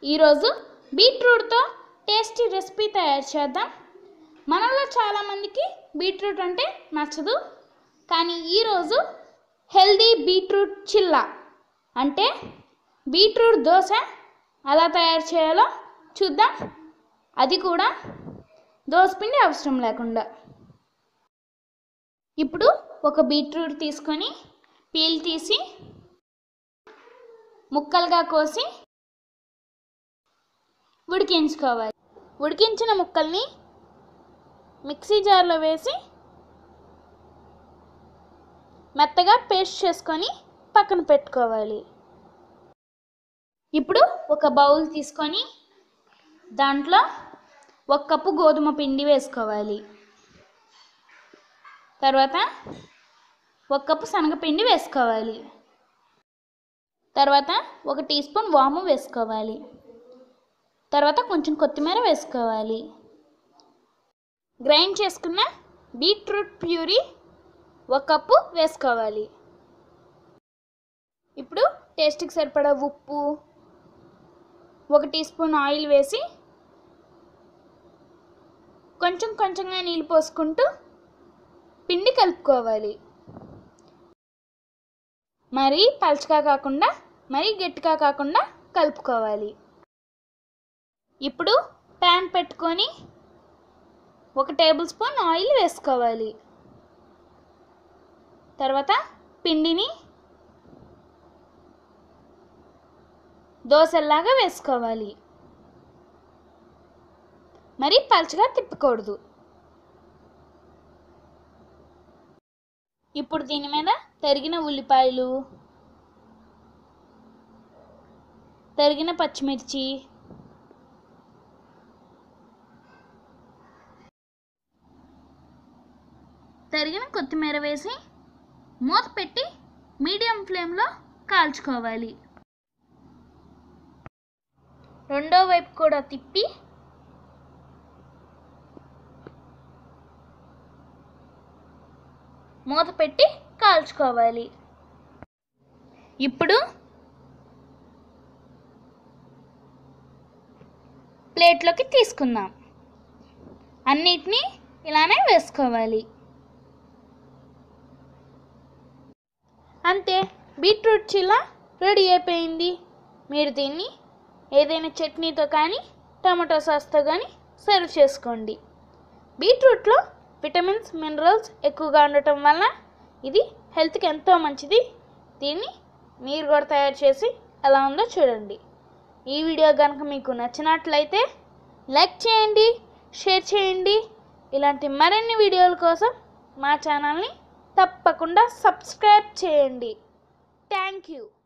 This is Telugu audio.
ఈరోజు బీట్రూట్తో టేస్టీ రెసిపీ తయారు చేద్దాం మనలో చాలామందికి బీట్రూట్ అంటే నచ్చదు కానీ ఈరోజు హెల్దీ బీట్రూట్ చిల్లా అంటే బీట్రూట్ దోశ ఎలా తయారు చేయాలో చూద్దాం అది కూడా దోసపిండి అవసరం లేకుండా ఇప్పుడు ఒక బీట్రూట్ తీసుకొని పీల్ తీసి ముక్కలుగా కోసి ఉడికించుకోవాలి ఉడికించిన ముక్కల్ని మిక్సీ జార్లో వేసి మెత్తగా పేస్ట్ చేసుకొని పక్కన పెట్టుకోవాలి ఇప్పుడు ఒక బౌల్ తీసుకొని దాంట్లో ఒక కప్పు గోధుమ పిండి వేసుకోవాలి తర్వాత ఒక కప్పు శనగపిండి వేసుకోవాలి తర్వాత ఒక టీ స్పూన్ వాము వేసుకోవాలి తర్వాత కొంచెం కొత్తిమీర వేసుకోవాలి గ్రైండ్ చేసుకున్న బీట్రూట్ ప్యూరీ ఒక కప్పు వేసుకోవాలి ఇప్పుడు టేస్ట్కి సరిపడా ఉప్పు ఒక టీ స్పూన్ ఆయిల్ వేసి కొంచెం కొంచెంగా నీళ్ళు పోసుకుంటూ పిండి కలుపుకోవాలి మరీ పలుచగా కాకుండా మరీ గట్టిగా కాకుండా కలుపుకోవాలి ఇప్పుడు ప్యాన్ పెట్టుకొని ఒక టేబుల్ స్పూన్ ఆయిల్ వేసుకోవాలి తర్వాత పిండిని దోశల్లాగా వేసుకోవాలి మరి పలుచగా తిప్పకూడదు ఇప్పుడు దీని మీద తరిగిన ఉల్లిపాయలు తరిగిన పచ్చిమిర్చి తరిగిన కొత్తిమీర వేసి మూత పెట్టి మీడియం ఫ్లేమ్లో కాల్చుకోవాలి రెండో వైపు కూడా తిప్పి మూత పెట్టి కాల్చుకోవాలి ఇప్పుడు ప్లేట్లోకి తీసుకుందాం అన్నిటినీ ఇలానే వేసుకోవాలి అంతే బీట్రూట్ చిల్లా రెడీ అయిపోయింది మీరు దీన్ని ఏదైనా చట్నీతో కానీ టమాటో సాస్తో కానీ సర్వ్ చేసుకోండి బీట్రూట్లో విటమిన్స్ మినరల్స్ ఎక్కువగా ఉండటం వల్ల ఇది హెల్త్కి ఎంతో మంచిది దీన్ని మీరు కూడా తయారు చేసి ఎలా ఉందో చూడండి ఈ వీడియో కనుక మీకు నచ్చినట్లయితే లైక్ చేయండి షేర్ చేయండి ఇలాంటి మరిన్ని వీడియోల కోసం మా ఛానల్ని తప్పకుండా సబ్స్క్రైబ్ చేయండి థ్యాంక్ యూ